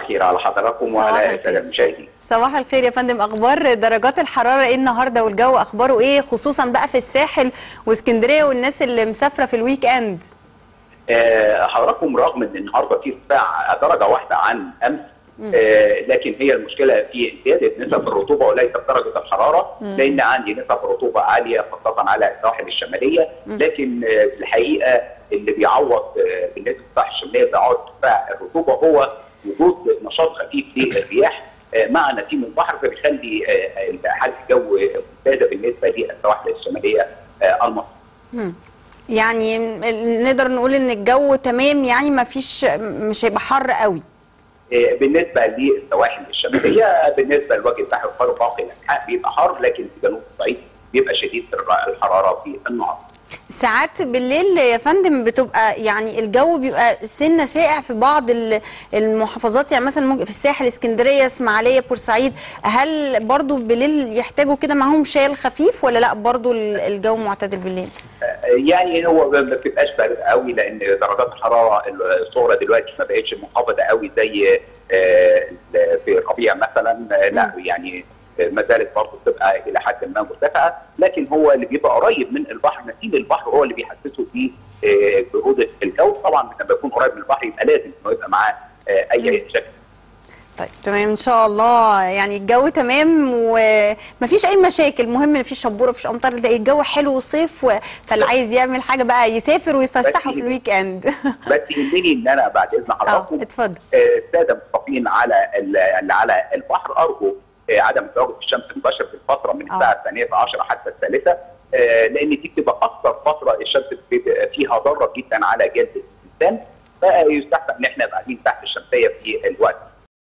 الخير على حضراتكم صباح وعلى الخير. الساده المشاهدين صباح الخير يا فندم اخبار درجات الحراره ايه النهارده والجو اخباره ايه خصوصا بقى في الساحل واسكندريه والناس اللي مسافره في الويك اند آه، حضراتكم رغم ان النهارده في ارتفاع درجه واحده عن امس آه، لكن هي المشكله في زياده نسب الرطوبه وليس درجه الحراره لان عندي نسب رطوبه عاليه خاصه على السواحل الشماليه لكن آه، في الحقيقه اللي بيعوض آه، بالنسبه للسواحل الشماليه بيعوض ارتفاع الرطوبه هو وجود نشاط خفيف للرياح آه، مع نسيم البحر فبيخلي آه، حاله الجو ممتازه بالنسبه للسواحل الشماليه آه، المصريه. يعني م- نقدر نقول ان الجو تمام يعني ما فيش مش هيبقى حر قوي آه، بالنسبه للسواحل الشماليه بالنسبه لوجه البحر القاري باقي الانحاء بيبقى حار لكن في جنوب الصعيد بيبقى شديد الحراره في النهار. ساعات بالليل يا فندم بتبقى يعني الجو بيبقى سنه ساقع في بعض ال- المحافظات يعني مثلا ممكن في الساحل اسكندريه اسماعيليه بورسعيد هل برضو بالليل يحتاجوا كده معاهم شاي خفيف ولا لا برضو ال- الجو معتدل بالليل آه، يعني هو ما بتبقاش بارد قوي لان درجات الحراره الصغرى دلوقتي ما بقتش منخفضه قوي زي آه، في الربيع مثلا آه، لا يعني آه، ما زالت برضه بتبقى الى حد ما مرتفعه لكن هو اللي بيبقى قريب من البحر نسيم البحر هو اللي بيحسسه ب آه، برودة الجو طبعا لما يكون قريب من البحر يبقى لازم انه يبقى معاه آه، اي شكل طيب تمام ان شاء الله يعني الجو تمام ومفيش اي مشاكل مهم مفيش شبوره مفيش امطار ده الجو حلو وصيف و- فاللي عايز يعمل حاجه بقى يسافر ويتفسحوا في الويك اند بس يهمني ان انا بعد اذن اه حضراتكم اتفضل آه، الساده المستقيمين على ال- اللي على البحر ارجو آه، عدم تواجد الشمس المباشر في الفتره من آه. الساعه الثانيه عشر حتى الثالثه آه، لان دي بتبقى اكثر فتره الشمس بيبقى فيها ضاره جدا على جلد الانسان فيستحسن ان احنا نبقى قاعدين تحت الشمسيه في الوقت